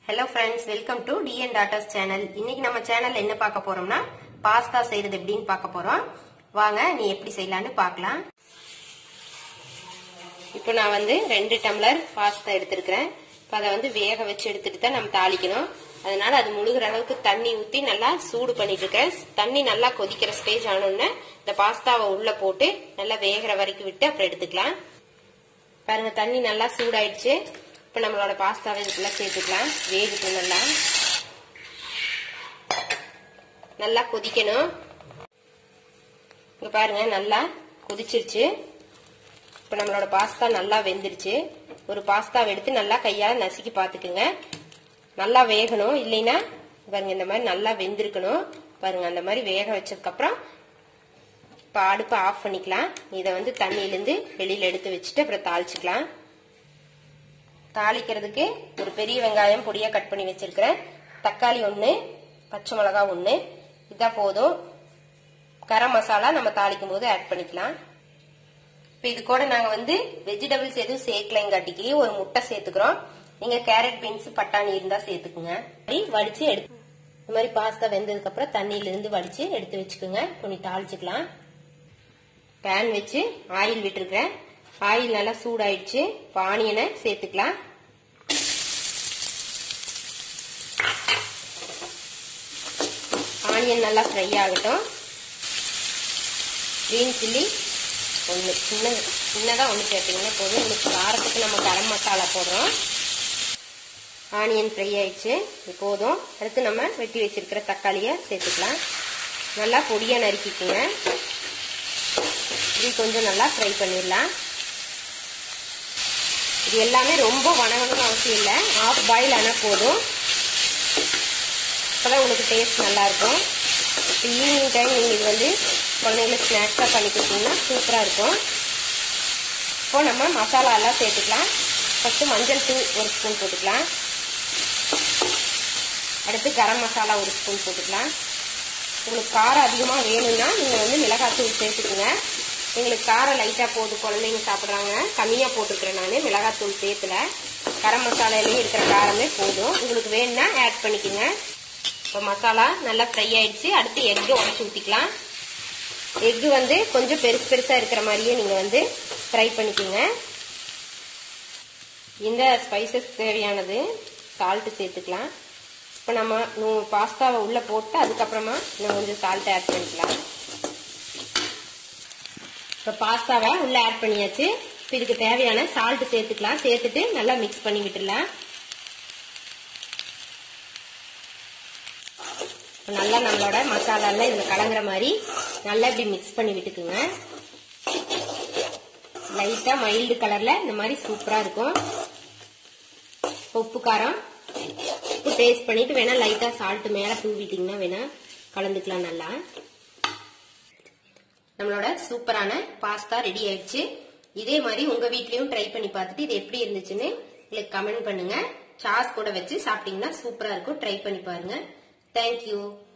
hello friends welcome to TN daughters channel இன்னைக்கு நம்ம சேனல்ல என்ன பார்க்க போறோம்னா பாஸ்தா செய்யறது எப்படின்னு பார்க்க போறோம் வாங்க நீ எப்படி செய்யலாம்னு பார்க்கலாம் இப்போ நான் வந்து ரெண்டு டம்ளர் பாஸ்தா எடுத்திருக்கிறேன் இப்போ அதை வந்து வேக வச்சு எடுத்துட்டு தான் நம்ம தாளிக்கணும் அதனால அது முழுகிற அளவுக்கு தண்ணி ஊற்றி நல்லா சூடு பண்ணிட்டு இருக்கேன் தண்ணி நல்லா கொதிக்கிற ஸ்டேஜ் ஆனோடனே இந்த பாஸ்தாவை உள்ள போட்டு நல்லா வேகிற வரைக்கும் விட்டு அப்புறம் எடுத்துக்கலாம் பாருங்க தண்ணி நல்லா சூடாயிடுச்சு இப்போ நம்மளோட பாஸ்தாவை இதுக்குள்ள சேர்த்துக்கலாம் வேகட்டும் நல்லா நல்லா கொதிக்கணும் இங்க பாருங்க நல்லா கொதிச்சிருச்சு இப்போ நம்மளோட பாஸ்தா நல்லா வெந்துருச்சு ஒரு பாஸ்தாவை எடுத்து நல்லா கையால் நசுக்கி பார்த்துக்குங்க நல்லா வேகணும் இல்லைன்னா பாருங்க இந்த மாதிரி நல்லா வெந்திருக்கணும் பாருங்க அந்த மாதிரி வேக வச்சதுக்கப்புறம் இப்போ அடுப்பை ஆஃப் பண்ணிக்கலாம் இதை வந்து தண்ணியிலேருந்து வெளியில் எடுத்து வச்சுட்டு அப்புறம் தாளிச்சுக்கலாம் தாளிக்கிறதுக்கு ஒரு பெரிய வெங்காயம் பொடியாக கட் பண்ணி வச்சிருக்கிறேன் தக்காளி ஒன்று பச்சை மிளகா ஒன்று இதான் போதும் கரம் மசாலா நம்ம தாளிக்கும் போது ஆட் பண்ணிக்கலாம் இப்போ இது கூட நாங்கள் வந்து வெஜிடபிள்ஸ் எதுவும் சேர்க்கலைங்காட்டிக்கு ஒரு முட்டை சேர்த்துக்கிறோம் நீங்கள் கேரட் பீன்ஸ் பட்டாணி இருந்தால் சேர்த்துக்குங்க வடித்து எடுத்து இந்த மாதிரி பாஸ்தா வெந்ததுக்கு அப்புறம் தண்ணியிலிருந்து வடித்து எடுத்து வச்சுக்கோங்க கொஞ்சம் தாளிச்சுக்கலாம் பேன் வச்சு ஆயில் விட்டுருக்கேன் ஆயில் நல்லா சூடாயிடுச்சு இப்போ ஆனியனை சேர்த்துக்கலாம் ஆனியன் நல்லா ஃப்ரை ஆகட்டும் க்ரீன் சில்லி ஒன்று சின்ன சின்னதாக ஒன்று சேர்த்திங்கன்னா போதும் உங்களுக்கு காரத்துக்கு நம்ம கரம் மசாலா போடுறோம் ஆனியன் ஃப்ரை ஆயிடுச்சு போதும் அடுத்து நம்ம வெட்டி வச்சிருக்கிற தக்காளியை சேர்த்துக்கலாம் நல்லா பொடியாக நறுக்கிக்குங்க இது கொஞ்சம் நல்லா ஃப்ரை பண்ணிடலாம் இது எல்லாமே ரொம்ப வணங்கணும்னு அவசியம் இல்லை ஆஃப் பாயில் ஆனால் போதும் அப்போதான் உங்களுக்கு டேஸ்ட் நல்லாயிருக்கும் இப்போ ஈவினிங் டைம் நீங்கள் இது வந்து குழந்தைங்களுக்கு ஸ்நாக்ஸாக பண்ணி கொடுத்தீங்கன்னா சூப்பராக இருக்கும் இப்போ நம்ம மசாலா எல்லாம் சேர்த்துக்கலாம் ஃபஸ்ட்டு மஞ்சள் தூள் ஒரு ஸ்பூன் போட்டுக்கலாம் அடுத்து கரம் மசாலா ஒரு ஸ்பூன் போட்டுக்கலாம் உங்களுக்கு காரம் அதிகமாக வேணும்னா நீங்கள் வந்து மிளகாத்தூள் சேர்த்துக்குங்க எங்களுக்கு காரம் லைட்டாக போகுது குழந்தைங்க சாப்பிட்றாங்க கம்மியாக போட்டுக்கிறேன் நான் மிளகாத்தூள் சேர்த்துல கரம் மசாலாலேயும் இருக்கிற காரமே போதும் உங்களுக்கு வேணும்னா ஆட் பண்ணிக்கோங்க இப்போ மசாலா நல்லா ஃப்ரை ஆயிடுச்சு அடுத்து எக்கு உடச்சி ஊற்றிக்கலாம் எக்கு வந்து கொஞ்சம் பெருசு பெருசாக இருக்கிற மாதிரியே நீங்கள் வந்து ஃப்ரை பண்ணிக்கோங்க இந்த ஸ்பைசஸ் தேவையானது சால்ட்டு சேர்த்துக்கலாம் இப்போ நம்ம பாஸ்தாவை உள்ளே போட்டு அதுக்கப்புறமா நம்ம கொஞ்சம் சால்ட் ஆட் பண்ணிக்கலாம் இப்போ பாஸ்தாவை உள்ளே ஆட் பண்ணியாச்சு இப்போ இதுக்கு தேவையான சால்ட் சேர்த்துக்கலாம் சேர்த்துட்டு நல்லா மிக்ஸ் பண்ணி விட்டுடலாம் நல்லா நம்மளோட மசாலாலாம் இதில் கலங்குற மாதிரி நல்லா இப்படி மிக்ஸ் பண்ணி விட்டுக்குங்க லைட்டாக மைல்டு கலரில் இந்த மாதிரி சூப்பராக இருக்கும் உப்பு காரம் உப்பு டேஸ்ட் பண்ணிட்டு வேணா லைட்டாக சால்ட் மேலே தூவிட்டிங்கன்னா வேணா கலந்துக்கலாம் நல்லா நம்மளோட சூப்பரான பாஸ்தா ரெடி ஆயிடுச்சு இதே மாதிரி உங்க வீட்லயும் ட்ரை பண்ணி பார்த்துட்டு இது எப்படி இருந்துச்சுன்னு உங்களுக்கு கமெண்ட் பண்ணுங்க சாஸ் கூட வச்சு சாப்பிட்டீங்கன்னா சூப்பரா இருக்கும் ட்ரை பண்ணி பாருங்க தேங்க்யூ